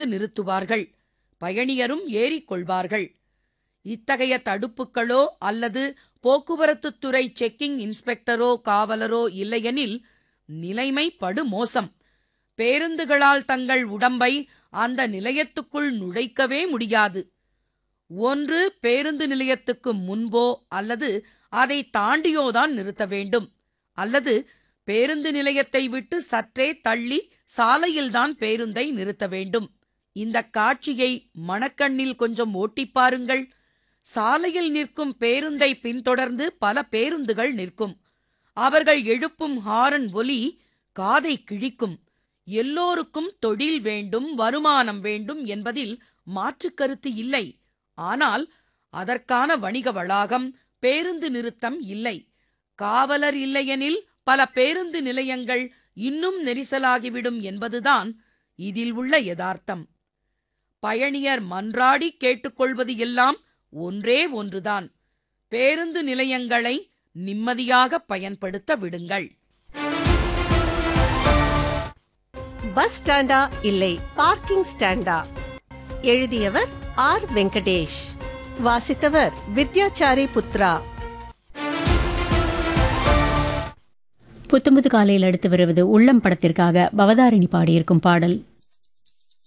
நிறுத்துவார்கள் பயணியரும் ஏறிக்கொள்வார்கள் இத்தகைய தடுப்புகளோ அல்லது போக்குவரத்துத்துறை செக்கிங் இன்ஸ்பெக்டரோ காவலரோ இல்லையெனில் நிலைமை படுமோசம் பேருந்துகளால் தங்கள் உடம்பை அந்த நிலையத்துக்குள் நுழைக்கவே முடியாது ஒன்று பேருந்து நிலையத்துக்கு முன்போ அல்லது அதை தாண்டியோதான் நிறுத்த வேண்டும் அல்லது பேருந்து நிலையத்தை விட்டு சற்றே தள்ளி சாலையில்தான் பேருந்தை நிறுத்த வேண்டும் இந்த காட்சியை மணக்கண்ணில் கொஞ்சம் ஓட்டிப் பாருங்கள் சாலையில் நிற்கும் பேருந்தை பின்தொடர்ந்து பல பேருந்துகள் நிற்கும் அவர்கள் எழுப்பும் ஹாரன் ஒலி காதை கிழிக்கும் எல்லோருக்கும் தொழில் வேண்டும் வருமானம் வேண்டும் என்பதில் மாற்றுக் கருத்து இல்லை ஆனால் அதற்கான வணிக வளாகம் பேருந்து நிறுத்தம் இல்லை காவலர் இல்லையெனில் பல பேருந்து நிலையங்கள் இன்னும் நெரிசலாகிவிடும் என்பதுதான் இதில் உள்ள யதார்த்தம் பயணியர் மன்றாடி கேட்டுக்கொள்வது எல்லாம் ஒன்றே ஒன்றுதான் பேருந்து நிலையங்களை நிம்மதியாக பயன்படுத்த விடுங்கள் பஸ் ஸ்டாண்டா இல்லை பார்க்கிங் ஸ்டாண்டா எழுதியவர் ஆர் வெங்கடேஷ் வாசித்தவர் வித்யாச்சாரி புத்ரா புத்தம்புது காலையில் அடுத்து வருவது உள்ளம் படத்திற்காக பவதாரிணி பாடியிருக்கும் பாடல்